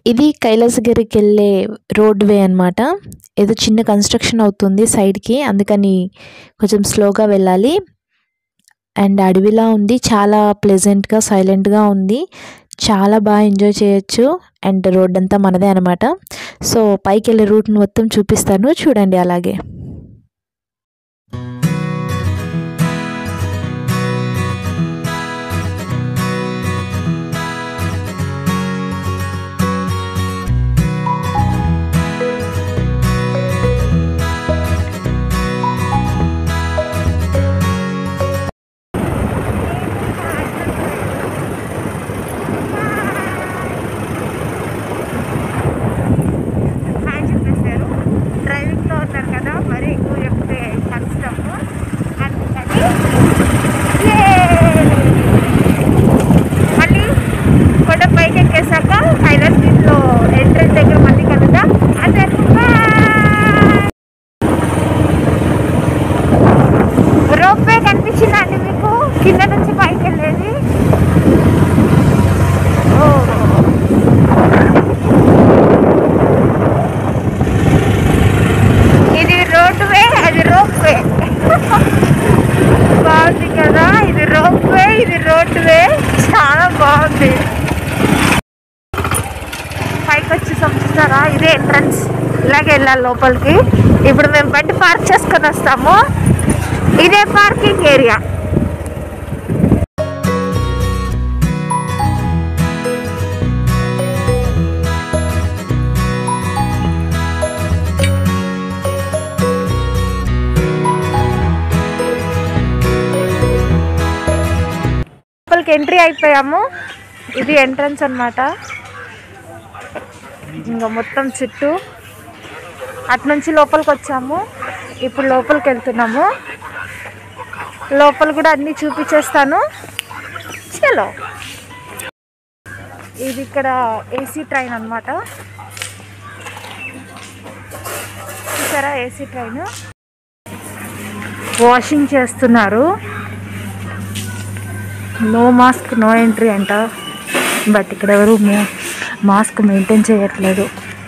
ఇది కైలాసగిరికి వెళ్ళే రోడ్ వే అనమాట ఏదో చిన్న కన్స్ట్రక్షన్ అవుతుంది సైడ్కి అందుకని కొంచెం స్లోగా వెళ్ళాలి అండ్ అడవిలా ఉంది చాలా ప్లెజెంట్గా సైలెంట్గా ఉంది చాలా బాగా ఎంజాయ్ చేయొచ్చు అండ్ రోడ్ అంతా మనదే అనమాట సో పైకి వెళ్ళే రూట్ని మొత్తం చూపిస్తాను చూడండి అలాగే హాయ్ చెప్పేశారు డ్రైవింగ్లో ఉన్నారు కదా మరి ఎక్కువ చెప్తే కష్టము అందుకని Yay! మళ్ళీ కొండ పైకి ఎక్కేసాక హైదరాబాద్లో ఎంట్రెన్స్ దగ్గర మళ్ళీ కలుద్దాం అదే రోప్ వే కనిపించిందండి మీకు కింద నుంచి పైకి వెళ్ళేది ఓ ఇది రోడ్ వే అది రోప్ వే బాగుంది కదా ఇది రోప్ వే ఇది రోడ్ వే చాలా బాగుంది పైకి వచ్చి చూస్తారా ఇదే ఎంట్రన్స్ ఇలాగే వెళ్ళాలి లోపలికి ఇప్పుడు మేము బండి పార్క్ చేసుకొని వస్తాము ఇదే పార్కింగ్ ఏరియా లోపలికి ఎంట్రీ అయిపోయాము ఇది ఎంట్రన్స్ అన్నమాట ఇంకా మొత్తం చుట్టూ అటు నుంచి లోపలికి వచ్చాము ఇప్పుడు లోపలికి వెళ్తున్నాము లోపల కూడా అన్నీ చూపించేస్తాను చలో ఇది ఇక్కడ ఏసీ ట్రైన్ అన్నమాట చూసారా ఏసీ ట్రైన్ వాషింగ్ చేస్తున్నారు నో మాస్క్ నో ఎంట్రీ అంట బట్ ఇక్కడ ఎవరు మాస్క్ మెయింటైన్ చేయట్లేదు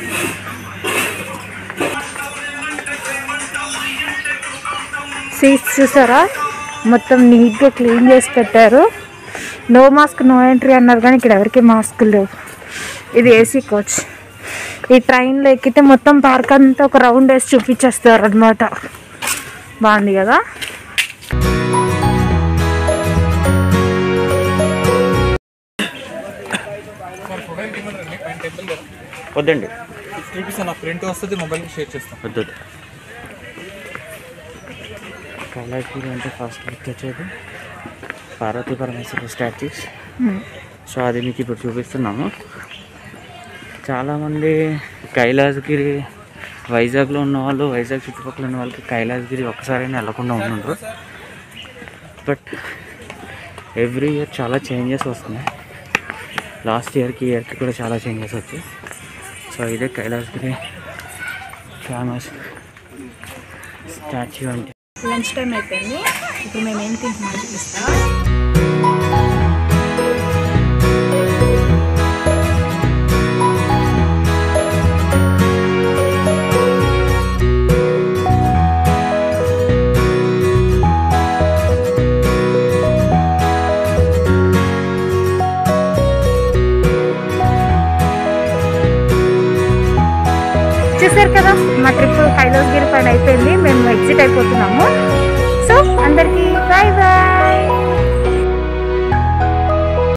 సీట్స్ చూసారా మొత్తం నీట్గా క్లీన్ చేసి పెట్టారు నో మాస్క్ నో ఎంట్రీ అన్నారు కానీ ఇక్కడ ఎవరికి మాస్క్ లేవు ఇది ఏసీ కోచ్ ఈ ట్రైన్లో ఎక్కితే మొత్తం పార్క్ అంతా ఒక రౌండ్ వేసి చూపించేస్తారు అనమాట బాగుంది కదా వద్దండి చూపిస్తాను ప్రింట్ వస్తుంది మొబైల్కి షేర్ చేస్తాం వద్దు కైలాసగిరి అంటే ఫస్ట్ గుర్తొచ్చేది పార్వతీ పరమేశ్వర స్టాచ్యూస్ సో అది మీకు ఇప్పుడు చూపిస్తున్నాము చాలామంది కైలాసగిరి వైజాగ్లో ఉన్న వాళ్ళు వైజాగ్ చుట్టుపక్కల ఉన్న వాళ్ళకి కైలాసగిరి ఒక్కసారైనా వెళ్ళకుండా ఉన్నారు బట్ ఎవ్రీ ఇయర్ చాలా చేంజెస్ వస్తున్నాయి లాస్ట్ ఇయర్కి ఇయర్కి కూడా చాలా చేంజెస్ వచ్చాయి సో ఇదే కైలాసగిరి ఫేమస్ స్టాచ్యూ అంటే లంచ్ టైం అయిపోయింది ఇప్పుడు మేము ఏం తింటున్నాం చూపిస్తా చూసారు కదా మా ట్రిప్ కైలాసగిరి పైన అయిపోయింది మేము ఎగ్జిట్ అయిపోతున్నాము సో అందరికీ బాయ్ బాయ్